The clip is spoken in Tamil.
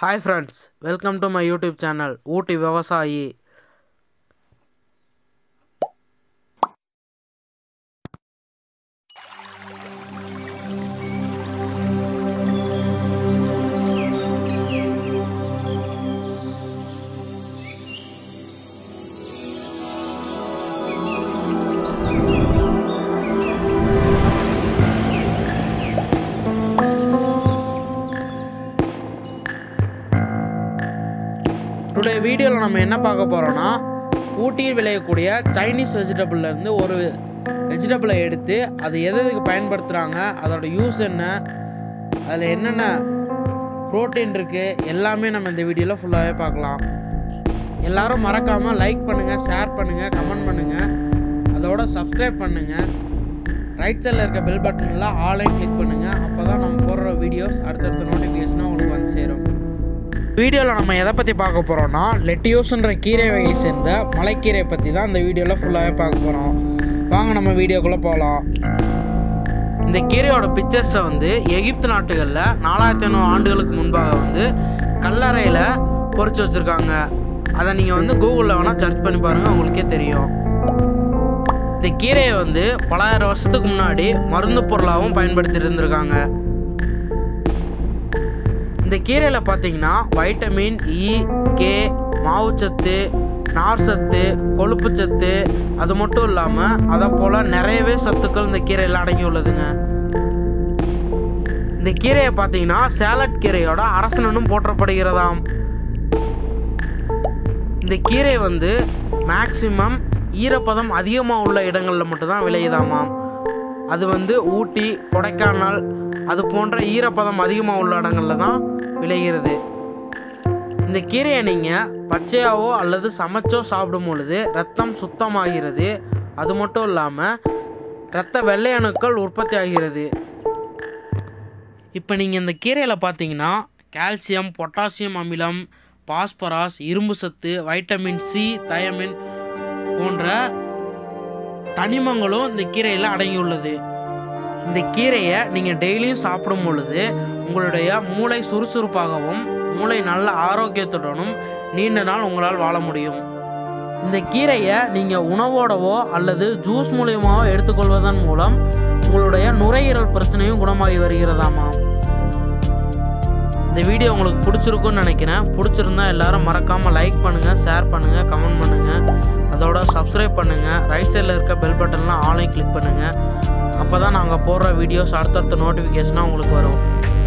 hi friends welcome to my YouTube channel Ooty விவசாயி டுடே வீடியோவில் நம்ம என்ன பார்க்க போகிறோன்னா ஊட்டியில் விளையக்கூடிய சைனீஸ் வெஜிடபிள்லேருந்து ஒரு வெஜிடபிளை எடுத்து அது எது எதுக்கு பயன்படுத்துகிறாங்க அதோட யூஸ் என்ன அதில் என்னென்ன ப்ரோட்டீன் இருக்குது எல்லாமே நம்ம இந்த வீடியோவில் ஃபுல்லாகவே பார்க்கலாம் எல்லாரும் மறக்காமல் லைக் பண்ணுங்கள் ஷேர் பண்ணுங்கள் கமெண்ட் பண்ணுங்கள் அதோட சப்ஸ்கிரைப் பண்ணுங்கள் ரைட் சைடில் இருக்க பெல் பட்டனில் ஆன்லைன் கிளிக் பண்ணுங்கள் அப்போ தான் நம்ம போடுற வீடியோஸ் அடுத்தடுத்த நோட்டிஃபிகேஷனாக உங்களுக்கு வந்து சேரும் வீடியோவில் நம்ம எதை பற்றி பார்க்க போகிறோம்னா லெட்டியோஸ்ன்ற கீரை வகையை சேர்ந்த மலைக்கீரை பற்றி தான் இந்த வீடியோவில் ஃபுல்லாகவே பார்க்க போகிறோம் வாங்க நம்ம வீடியோக்குள்ளே போகலாம் இந்த கீரையோட பிக்சர்ஸை வந்து எகிப்து நாட்டுகளில் நாலாயிரத்தி ஐநூறு ஆண்டுகளுக்கு முன்பாக வந்து கல்லறையில் பொறிச்சு வச்சுருக்காங்க அதை நீங்கள் வந்து கூகுளில் வேணால் சர்ச் பண்ணி பாருங்கள் உங்களுக்கே தெரியும் இந்த கீரையை வந்து பலாயிரம் வருஷத்துக்கு முன்னாடி மருந்து பொருளாகவும் பயன்படுத்தி இருந்திருக்காங்க இந்த கீரையில் பார்த்தீங்கன்னா வைட்டமின் இ கே மாவுச்சத்து நார்சத்து கொழுப்புச்சத்து அது மட்டும் இல்லாமல் அதை போல் நிறையவே சத்துக்கள் இந்த கீரையில் அடங்கி உள்ளதுங்க இந்த கீரையை பார்த்தீங்கன்னா சேலட் கீரையோட அரசனும் போற்றப்படுகிறதாம் இந்த கீரை வந்து மேக்சிமம் ஈரப்பதம் அதிகமாக உள்ள இடங்களில் மட்டும்தான் விளையுதாமாம் அது வந்து ஊட்டி கொடைக்கானல் அது போன்ற ஈரப்பதம் அதிகமாக உள்ள இடங்களில் தான் விளைகிறது இந்த கீரையை நீங்கள் பச்சையாவோ அல்லது சமைச்சோ சாப்பிடும் பொழுது ரத்தம் சுத்தமாகிறது அது மட்டும் இல்லாமல் இரத்த வெள்ளை அணுக்கள் உற்பத்தி ஆகிறது இப்போ நீங்கள் இந்த கீரையில் பார்த்தீங்கன்னா கால்சியம் பொட்டாசியம் அமிலம் பாஸ்பராஸ் இரும்பு சத்து வைட்டமின் சி தயமின் போன்ற தனிமங்களும் இந்த கீரையில் அடங்கியுள்ளது இந்த கீரையை நீங்கள் டெய்லியும் சாப்பிடும் பொழுது உங்களுடைய மூளை சுறுசுறுப்பாகவும் மூளை நல்ல ஆரோக்கியத்துடனும் நீண்ட நாள் உங்களால் வாழ முடியும் இந்த கீரையை நீங்கள் உணவோடவோ அல்லது ஜூஸ் மூலியமாவோ எடுத்துக்கொள்வதன் மூலம் உங்களுடைய நுரையீரல் பிரச்சனையும் குணமாகி வருகிறதாமா இந்த வீடியோ உங்களுக்கு பிடிச்சிருக்குன்னு நினைக்கிறேன் பிடிச்சிருந்தா எல்லாரும் மறக்காமல் லைக் பண்ணுங்கள் ஷேர் பண்ணுங்கள் கமெண்ட் பண்ணுங்கள் அதோட சப்ஸ்கிரைப் பண்ணுங்கள் ரைட் சைடில் இருக்க பெல் பட்டன்லாம் ஆன்லைன் கிளிக் பண்ணுங்கள் அப்போ தான் நாங்கள் போடுற வீடியோஸ் அடுத்தடுத்த நோட்டிஃபிகேஷனாக உங்களுக்கு வரும்